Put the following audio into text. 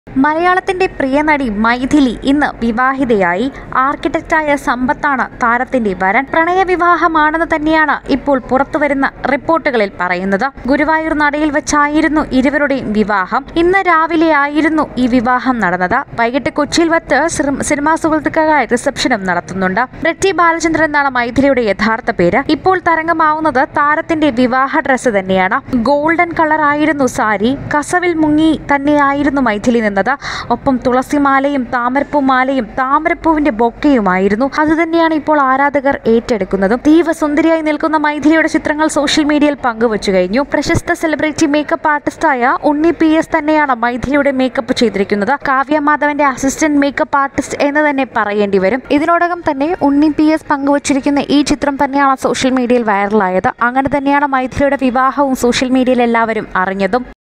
മലയാളത്തിന്റെ പ്രിയ നടി മൈഥിലി ഇന്ന് വിവാഹിതയായി ആർക്കിടെക്റ്റായ സമ്പത്താണ് താരത്തിന്റെ വരൻ പ്രണയവിവാഹമാണെന്ന് തന്നെയാണ് ഇപ്പോൾ പുറത്തുവരുന്ന റിപ്പോർട്ടുകളിൽ പറയുന്നത് ഗുരുവായൂർ നടയിൽ വെച്ചായിരുന്നു ഇരുവരുടെയും വിവാഹം ഇന്ന് രാവിലെ ആയിരുന്നു ഈ വിവാഹം നടന്നത് വൈകിട്ട് കൊച്ചിയിൽ വച്ച് സിർ- സിനിമാ സുഹൃത്തുക്കളായി റിസപ്ഷനും നടത്തുന്നുണ്ട് ബ്രിറ്റി ബാലചന്ദ്രൻ എന്നാണ് മൈഥിലിയുടെ യഥാർത്ഥ പേര് ഇപ്പോൾ തരംഗമാവുന്നത് താരത്തിന്റെ വിവാഹ ഡ്രസ്സ് തന്നെയാണ് ഗോൾഡൻ കളർ ആയിരുന്നു സാരി കസവിൽ മുങ്ങി തന്നെയായിരുന്നു മൈഥിലി നിന്നത് ഒപ്പം തുളസിമാലയും താമരപ്പൂമാലയും താമരപ്പൂവിന്റെ ബൊക്കയുമായിരുന്നു അത് തന്നെയാണ് ഇപ്പോൾ ആരാധകർ ഏറ്റെടുക്കുന്നതും തീവ സുന്ദരിയായി നിൽക്കുന്ന മൈഥിലിയുടെ ചിത്രങ്ങൾ സോഷ്യൽ മീഡിയയിൽ പങ്കുവച്ചു കഴിഞ്ഞു പ്രശസ്ത സെലിബ്രിറ്റി മേക്കപ്പ് ആർട്ടിസ്റ്റായ ഉണ്ണി പി എസ് തന്നെയാണ് മൈഥിലിയുടെ മേക്കപ്പ് ചെയ്തിരിക്കുന്നത് കാവ്യ മാധവന്റെ അസിസ്റ്റന്റ് മേക്കപ്പ് ആർട്ടിസ്റ്റ് എന്ന് തന്നെ പറയേണ്ടി വരും ഇതിനോടകം തന്നെ ഉണ്ണി പി എസ് പങ്കുവച്ചിരിക്കുന്ന ഈ ചിത്രം തന്നെയാണ് സോഷ്യൽ മീഡിയയിൽ വൈറലായത് അങ്ങനെ തന്നെയാണ് മൈഥിലിയുടെ വിവാഹവും സോഷ്യൽ മീഡിയയിൽ എല്ലാവരും അറിഞ്ഞതും